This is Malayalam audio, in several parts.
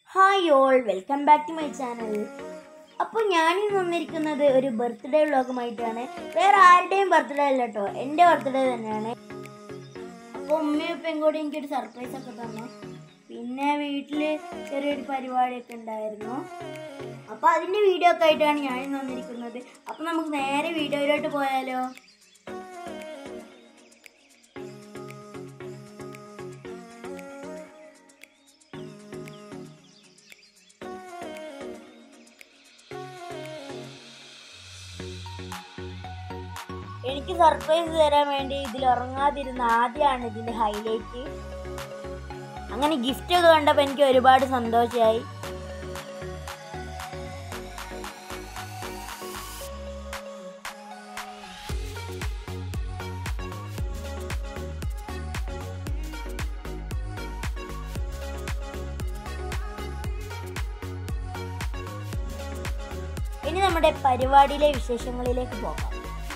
hi all welcome back to my channel അപ്പോൾ ഞാനിന്ന് വന്നിരിക്കുന്നത് ഒരു ബർത്ത്ഡേ വ്ളോഗുമായിട്ടാണ് വേറെ ആരുടെയും ബർത്ത്ഡേ അല്ല കേട്ടോ എൻ്റെ ബർത്ത്ഡേ തന്നെയാണ് അപ്പോൾ ഉമ്മയും ഉപ്പയും കൂടി എനിക്കൊരു സർപ്രൈസ് ഒക്കെ തന്നു പിന്നെ വീട്ടിൽ ചെറിയൊരു പരിപാടിയൊക്കെ ഉണ്ടായിരുന്നു അപ്പോൾ അതിൻ്റെ വീഡിയോ ഒക്കെ ആയിട്ടാണ് ഞാനിന്ന് വന്നിരിക്കുന്നത് അപ്പോൾ നമുക്ക് നേരെ വീഡിയോയിലോട്ട് പോയാലോ എനിക്ക് സർപ്രൈസ് തരാൻ വേണ്ടി ഇതിൽ ഉറങ്ങാതിരുന്ന ആദ്യമാണ് ഇതിന്റെ ഹൈലൈറ്റ് അങ്ങനെ ഗിഫ്റ്റ് ഒക്കെ കണ്ടപ്പോൾ എനിക്ക് ഒരുപാട് സന്തോഷമായി ഇനി നമ്മുടെ പരിപാടിയിലെ വിശേഷങ്ങളിലേക്ക് പോകാം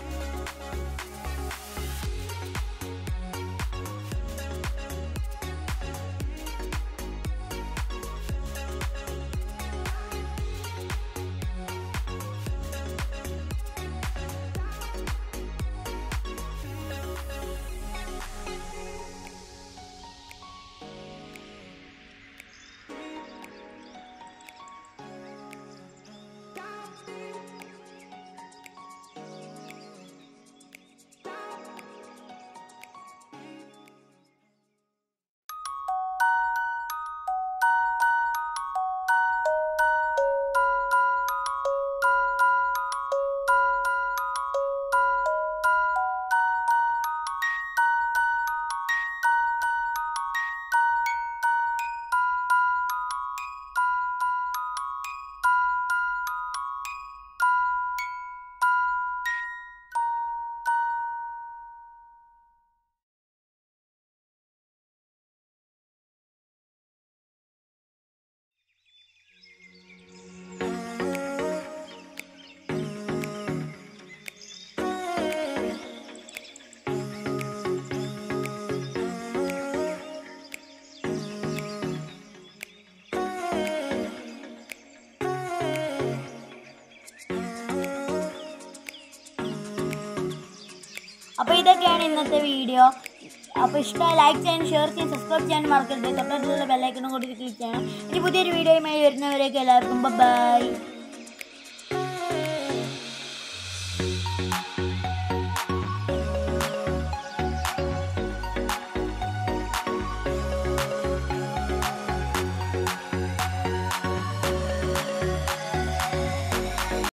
അപ്പോൾ ഇതൊക്കെയാണ് ഇന്നത്തെ വീഡിയോ അപ്പോൾ ഇഷ്ടമായി ലൈക്ക് ചെയ്യാൻ ഷെയർ ചെയ്യാൻ സബ്സ്ക്രൈബ് ചെയ്യാൻ മറക്കരുത് തൊട്ടടുത്തുള്ള ബെല്ലൈക്കണും കൂടി ക്ലിക്ക് ചെയ്യണം ഇനി പുതിയൊരു വീഡിയോയുമായി വരുന്നവരേക്ക് എല്ലാവർക്കും ബൈ